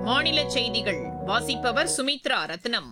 மாநில செய்திகள் வாசிப்பவர் சுமித்ரா ரத்னம்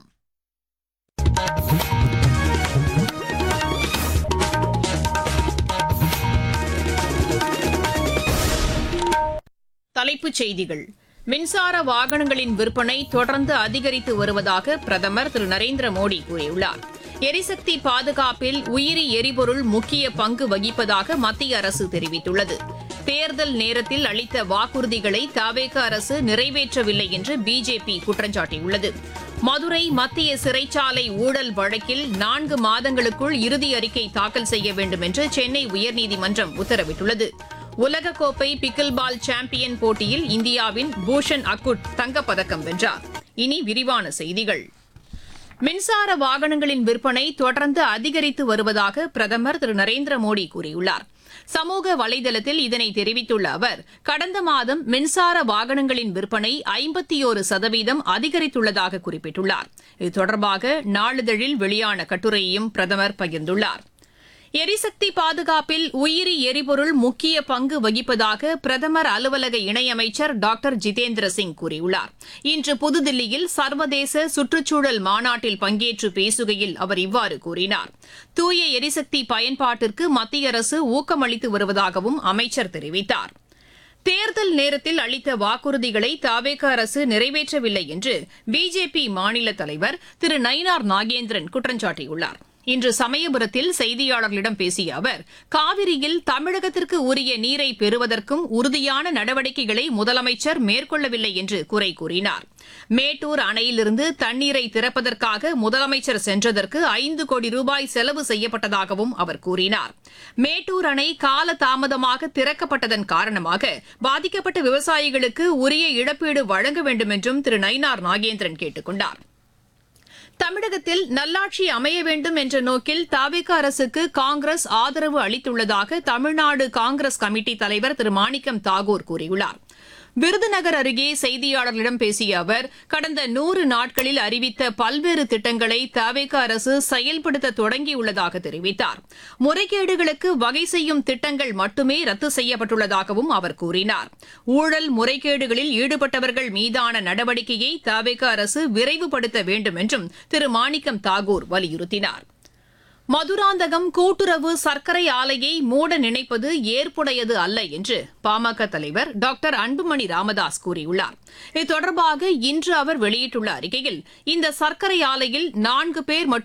தலைப்புச் செய்திகள் மின்சார வாகனங்களின் விற்பனை தொடர்ந்து அதிகரித்து வருவதாக பிரதமர் திரு நரேந்திர மோடி கூறியுள்ளார் எரிசக்தி பாதுகாப்பில் உயிரி எரிபொருள் முக்கிய பங்கு வகிப்பதாக மத்திய அரசு தெரிவித்துள்ளது தேர்தல் நேரத்தில் அளித்த வாக்குறுதிகளை தவேக அரசு நிறைவேற்றவில்லை என்று பிஜேபி குற்றம் சாட்டியுள்ளது மதுரை மத்திய சிறைச்சாலை ஊழல் வழக்கில் நான்கு மாதங்களுக்குள் இறுதி அறிக்கை தாக்கல் செய்ய வேண்டும் என்று சென்னை உயர்நீதிமன்றம் உத்தரவிட்டுள்ளது உலகக்கோப்பை பிக்கில் பால் சாம்பியன் போட்டியில் இந்தியாவின் பூஷன் அக்குட் தங்கப்பதக்கம் வென்றார் இனி விரிவான செய்திகள் மின்சார வாகனங்களின் விற்பனை தொடர்ந்து அதிகரித்து வருவதாக பிரதமர் திரு நரேந்திர மோடி கூறியுள்ளார் சமூக வலைதளத்தில் இதனை தெரிவித்துள்ள அவர் கடந்த மாதம் மின்சார வாகனங்களின் விற்பனை ஐம்பத்தியோரு சதவீதம் அதிகரித்துள்ளதாக குறிப்பிட்டுள்ளார் இது தொடர்பாக நாளிதழில் வெளியான கட்டுரையையும் பிரதமர் பகிர்ந்துள்ளார் எரிசக்தி பாதுகாப்பில் உயிரி எரிபொருள் முக்கிய பங்கு வகிப்பதாக பிரதமர் அலுவலக இணையமைச்சர் டாக்டர் ஜிதேந்திர சிங் கூறியுள்ளார் இன்று புதுதில்லியில் சர்வதேச சுற்றுச்சூழல் மாநாட்டில் பங்கேற்று பேசுகையில் அவர் இவ்வாறு கூறினார் தூய எரிசக்தி பயன்பாட்டிற்கு மத்திய அரசு ஊக்கமளித்து வருவதாகவும் அமைச்சர் தெரிவித்தார் தேர்தல் நேரத்தில் அளித்த வாக்குறுதிகளை தாவேக அரசு நிறைவேற்றவில்லை என்று பிஜேபி மாநில தலைவர் திரு நயினார் நாகேந்திரன் குற்றம் சாட்டியுள்ளார் இன்று சமயபுரத்தில் செய்தியாளர்களிடம் பேசிய அவர் காவிரியில் தமிழகத்திற்கு உரிய நீரை பெறுவதற்கும் உறுதியான நடவடிக்கைகளை முதலமைச்சர் மேற்கொள்ளவில்லை என்று குறை கூறினார் மேட்டூர் அணையிலிருந்து தண்ணீரை திறப்பதற்காக முதலமைச்சர் சென்றதற்கு ஐந்து கோடி ரூபாய் செலவு செய்யப்பட்டதாகவும் அவர் கூறினார் மேட்டூர் அணை கால தாமதமாக திறக்கப்பட்டதன் காரணமாக பாதிக்கப்பட்ட விவசாயிகளுக்கு உரிய இழப்பீடு வழங்க வேண்டும் என்றும் திரு நயினார் நாகேந்திரன் கேட்டுக் கொண்டார் தமிழகத்தில் நல்லாட்சி அமைய வேண்டும் என்ற நோக்கில் தாவிக அரசுக்கு காங்கிரஸ் ஆதரவு அளித்துள்ளதாக தமிழ்நாடு காங்கிரஸ் கமிட்டி தலைவர் திரு மாணிக்கம் தாகூர் கூறியுள்ளார் விருதுநகர் அருகே செய்தியாளர்களிடம் பேசிய அவர் கடந்த நூறு நாட்களில் அறிவித்த பல்வேறு திட்டங்களை தவேக அரசு செயல்படுத்த தொடங்கியுள்ளதாக தெரிவித்தார் முறைகேடுகளுக்கு வகை செய்யும் திட்டங்கள் மட்டுமே ரத்து செய்யப்பட்டுள்ளதாகவும் அவர் கூறினார் ஊழல் முறைகேடுகளில் ஈடுபட்டவர்கள் மீதான நடவடிக்கையை தவேக அரசு விரைவுபடுத்த வேண்டும் என்றும் திரு மாணிக்கம் தாகூர் வலியுறுத்தினார் மதுராந்தகம் கூட்டுறவு சர்க்கரை ஆலையை மூட நினைப்பது ஏற்புடையது அல்ல என்று பாமக தலைவர் டாக்டர் அன்புமணி ராமதாஸ் கூறியுள்ளார் இது தொடர்பாக இன்று அவர் வெளியிட்டுள்ள அறிக்கையில் இந்த சர்க்கரை ஆலையில் நான்கு பேர் மட்டும்